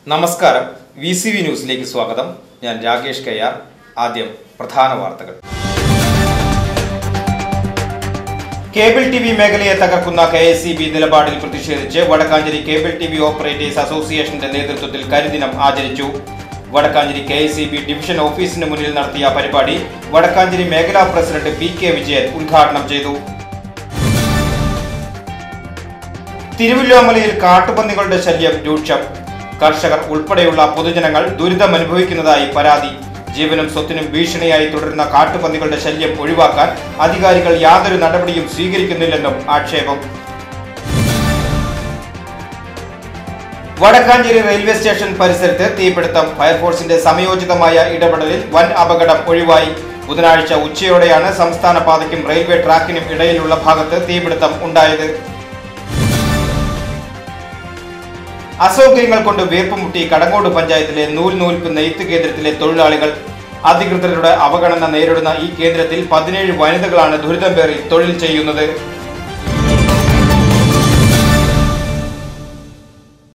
നമസ്കാരം V C V ന്യൂസിലേക്ക് സ്വാഗതം ഞാൻ രാകേഷ് കയ്യാർ ആദ്യം പ്രധാന വാർത്തകൾ കേബിൾ ടി വി മേഖലയെ തകർക്കുന്ന കെ എസ് സി ബി നിലപാടിൽ പ്രതിഷേധിച്ച് Vadakkanchery cable T V operators അസോസിയേഷന്റെ നേതൃത്വത്തിൽ കരിദിനം ആചരിച്ചു Vadakkanchery K S C B division ഓഫീസിന് മുന്നിൽ നടത്തിയ പരിപാടി വടക്കാഞ്ചേരി മേഖലാ പ്രസിഡന്റ് പി കെ വിജയൻ ഉദ്ഘാടനം ചെയ്തു തിരുവല്ലോമലയിൽ കാട്ടുപന്നികളുടെ ശല്യം രൂക്ഷം കർഷകർ ഉൾപ്പെടെയുള്ള പൊതുജനങ്ങൾ ദുരിതമനുഭവിക്കുന്നതായി പരാതി ജീവനും സ്വത്തിനും ഭീഷണിയായി തുടരുന്ന കാട്ടുപന്നികളുടെ ശല്യം ഒഴിവാക്കാൻ അധികാരികൾ യാതൊരു നടപടിയും സ്വീകരിക്കുന്നില്ലെന്നും ആക്ഷേപം വടക്കാഞ്ചേരി റെയിൽവേ സ്റ്റേഷൻ പരിസരത്ത് തീപിടുത്തം ഫയർഫോഴ്സിന്റെ സമയോചിതമായ ഇടപെടലിൽ വൻ അപകടം ഒഴിവായി ബുധനാഴ്ച ഉച്ചയോടെയാണ് സംസ്ഥാന പാതയ്ക്കും റെയിൽവേ ട്രാക്കിനും ഇടയിലുള്ള ഭാഗത്ത് തീപിടുത്തം ഉണ്ടായത് അസൗകര്യങ്ങൾ കൊണ്ട് വീർപ്പുമുട്ടി കടങ്ങോട് പഞ്ചായത്തിലെ നൂൽ നൂൽപ്പ് നെയ്ത്ത് കേന്ദ്രത്തിലെ തൊഴിലാളികൾ അധികൃതരുടെ അവഗണന നേരിടുന്ന ഈ കേന്ദ്രത്തിൽ പതിനേഴ് വനിതകളാണ് ദുരിതം പേറി തൊഴിൽ ചെയ്യുന്നത്